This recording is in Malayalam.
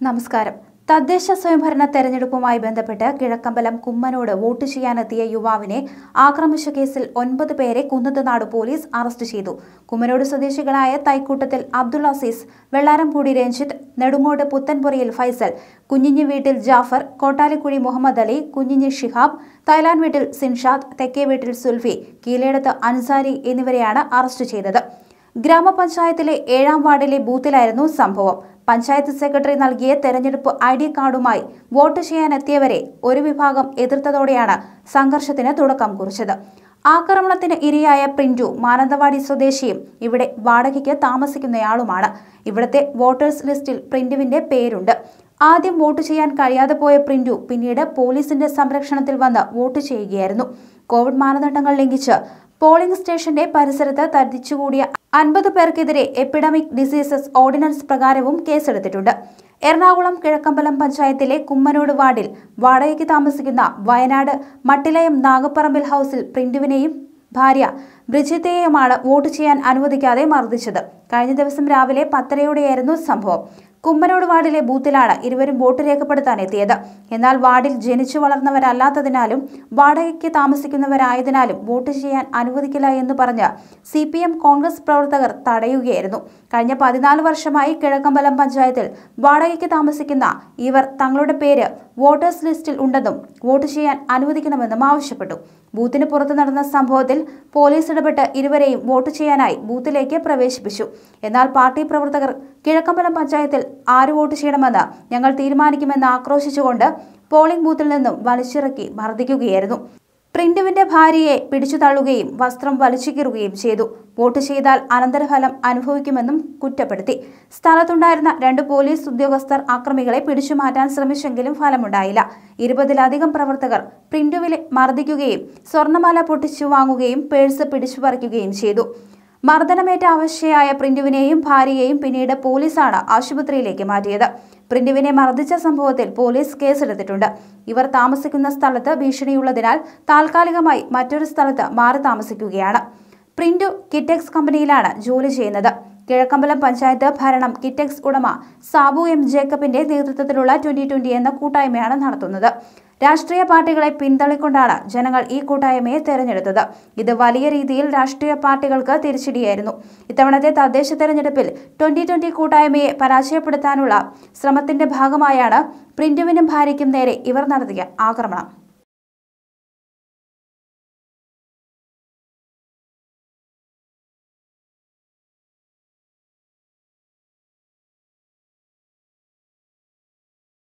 നമസ്കാരം തദ്ദേശ സ്വയംഭരണ തെരഞ്ഞെടുപ്പുമായി ബന്ധപ്പെട്ട് കിഴക്കമ്പലം കുമ്മനോട് വോട്ട് ചെയ്യാനെത്തിയ യുവാവിനെ ആക്രമിച്ച കേസിൽ ഒൻപത് പേരെ കുന്നത്തുനാട് പോലീസ് അറസ്റ്റ് ചെയ്തു കുമ്മനോട് സ്വദേശികളായ തൈക്കൂട്ടത്തിൽ അബ്ദുൾ അസീസ് വെള്ളാരംപൂടി രഞ്ജിത്ത് നെടുങ്ങോട് പുത്തൻപുരയിൽ ഫൈസൽ കുഞ്ഞിഞ്ഞി വീട്ടിൽ ജാഫർ കോട്ടാലിക്കുഴി മുഹമ്മദ് അലി കുഞ്ഞിഞ്ഞി ഷിഹാബ് തൈലാൻ വീട്ടിൽ സിൻഷാദ് തെക്കേ വീട്ടിൽ സുൽഫി കീലേടത്ത് അൻസാരി എന്നിവരെയാണ് അറസ്റ്റ് ചെയ്തത് ഗ്രാമപഞ്ചായത്തിലെ ഏഴാം വാർഡിലെ ബൂത്തിലായിരുന്നു സംഭവം പഞ്ചായത്ത് സെക്രട്ടറി നൽകിയ തെരഞ്ഞെടുപ്പ് ഐ ഡി കാർഡുമായി വോട്ട് ചെയ്യാനെത്തിയവരെ ഒരു വിഭാഗം എതിർത്തതോടെയാണ് സംഘർഷത്തിന് തുടക്കം കുറിച്ചത് ആക്രമണത്തിന് ഇരയായ പ്രിന്റു മാനന്തവാടി സ്വദേശിയും ഇവിടെ വാടകയ്ക്ക് താമസിക്കുന്നയാളുമാണ് ഇവിടുത്തെ വോട്ടേഴ്സ് ലിസ്റ്റിൽ പ്രിന്റുവിന്റെ പേരുണ്ട് ആദ്യം വോട്ട് ചെയ്യാൻ കഴിയാതെ പോയ പ്രിന്റു പിന്നീട് പോലീസിന്റെ സംരക്ഷണത്തിൽ വന്ന് വോട്ട് ചെയ്യുകയായിരുന്നു കോവിഡ് മാനദണ്ഡങ്ങൾ ലംഘിച്ച് പോളിംഗ് സ്റ്റേഷന്റെ പരിസരത്ത് തടിച്ചുകൂടിയ അൻപത് പേർക്കെതിരെ എപ്പിഡമിക് ഡിസീസസ് ഓർഡിനൻസ് പ്രകാരവും കേസെടുത്തിട്ടുണ്ട് എറണാകുളം കിഴക്കമ്പലം പഞ്ചായത്തിലെ കുമ്മനോട് വാർഡിൽ വാടകയ്ക്ക് താമസിക്കുന്ന വയനാട് മട്ടിലയം നാഗപ്പറമ്പിൽ ഹൗസിൽ പ്രിന്റുവിനെയും ഭാര്യ ബ്രിജിത്തയെയുമാണ് വോട്ട് ചെയ്യാൻ അനുവദിക്കാതെ മർദ്ദിച്ചത് കഴിഞ്ഞ ദിവസം രാവിലെ പത്തരയോടെയായിരുന്നു സംഭവം കുമ്മനോട് വാർഡിലെ ബൂത്തിലാണ് ഇരുവരും വോട്ട് രേഖപ്പെടുത്താൻ എത്തിയത് എന്നാൽ വാർഡിൽ ജനിച്ചു വളർന്നവരല്ലാത്തതിനാലും വാടകയ്ക്ക് താമസിക്കുന്നവരായതിനാലും വോട്ട് ചെയ്യാൻ അനുവദിക്കില്ല എന്ന് പറഞ്ഞ് സി പി എം കോൺഗ്രസ് പ്രവർത്തകർ തടയുകയായിരുന്നു കഴിഞ്ഞ പതിനാല് വർഷമായി കിഴക്കമ്പലം പഞ്ചായത്തിൽ വാടകയ്ക്ക് താമസിക്കുന്ന ഇവർ തങ്ങളുടെ പേര് വോട്ടേഴ്സ് ലിസ്റ്റിൽ ഉണ്ടെന്നും വോട്ട് ചെയ്യാൻ അനുവദിക്കണമെന്നും ആവശ്യപ്പെട്ടു ബൂത്തിന് പുറത്ത് നടന്ന സംഭവത്തിൽ പോലീസ് ഇടപെട്ട് ഇരുവരെയും വോട്ട് ചെയ്യാനായി ബൂത്തിലേക്ക് പ്രവേശിപ്പിച്ചു എന്നാൽ പാർട്ടി പ്രവർത്തകർ കിഴക്കമ്പലം പഞ്ചായത്തിൽ ആര് വോട്ട് ചെയ്യണമെന്ന് ഞങ്ങൾ തീരുമാനിക്കുമെന്ന് ആക്രോശിച്ചുകൊണ്ട് പോളിംഗ് ബൂത്തിൽ നിന്നും വലിച്ചിറക്കി മർദ്ദിക്കുകയായിരുന്നു പ്രിന്റുവിന്റെ ഭാര്യയെ പിടിച്ചു തള്ളുകയും വസ്ത്രം വലിച്ചുകീറുകയും ചെയ്തു വോട്ട് ചെയ്താൽ അനന്തരഫലം അനുഭവിക്കുമെന്നും കുറ്റപ്പെടുത്തി സ്ഥലത്തുണ്ടായിരുന്ന രണ്ട് പോലീസ് ഉദ്യോഗസ്ഥർ അക്രമികളെ പിടിച്ചു മാറ്റാൻ ശ്രമിച്ചെങ്കിലും ഫലമുണ്ടായില്ല ഇരുപതിലധികം പ്രവർത്തകർ പ്രിന്റുവിലെ മർദ്ദിക്കുകയും സ്വർണ്ണമാല പൊട്ടിച്ചു വാങ്ങുകയും പേഴ്സ് പിടിച്ചു പറിക്കുകയും ചെയ്തു മർദ്ദനമേറ്റ അവശയായ പ്രിന്റുവിനെയും ഭാര്യയെയും പിന്നീട് പോലീസാണ് ആശുപത്രിയിലേക്ക് മാറ്റിയത് പ്രിന്റുവിനെ മർദ്ദിച്ച സംഭവത്തിൽ പോലീസ് കേസെടുത്തിട്ടുണ്ട് ഇവർ താമസിക്കുന്ന സ്ഥലത്ത് ഭീഷണിയുള്ളതിനാൽ താൽക്കാലികമായി മറ്റൊരു സ്ഥലത്ത് മാറി താമസിക്കുകയാണ് പ്രിന്റു കിറ്റെക്സ് കമ്പനിയിലാണ് ജോലി ചെയ്യുന്നത് കിഴക്കമ്പലം പഞ്ചായത്ത് ഭരണം കിറ്റെക്സ് ഉടമ സാബു എം ജേക്കബിന്റെ നേതൃത്വത്തിലുള്ള ട്വന്റി ട്വന്റി എന്ന കൂട്ടായ്മയാണ് നടത്തുന്നത് രാഷ്ട്രീയ പാർട്ടികളെ പിന്തള്ളിക്കൊണ്ടാണ് ജനങ്ങൾ ഈ കൂട്ടായ്മയെ തെരഞ്ഞെടുത്തത് ഇത് വലിയ രീതിയിൽ രാഷ്ട്രീയ പാർട്ടികൾക്ക് തിരിച്ചടിയായിരുന്നു ഇത്തവണത്തെ തദ്ദേശ തെരഞ്ഞെടുപ്പിൽ ട്വന്റി ട്വന്റി കൂട്ടായ്മയെ പരാജയപ്പെടുത്താനുള്ള ശ്രമത്തിന്റെ ഭാഗമായാണ് പ്രിന്റുവിനും ഭാര്യയ്ക്കും നേരെ ഇവർ നടത്തിയ ആക്രമണം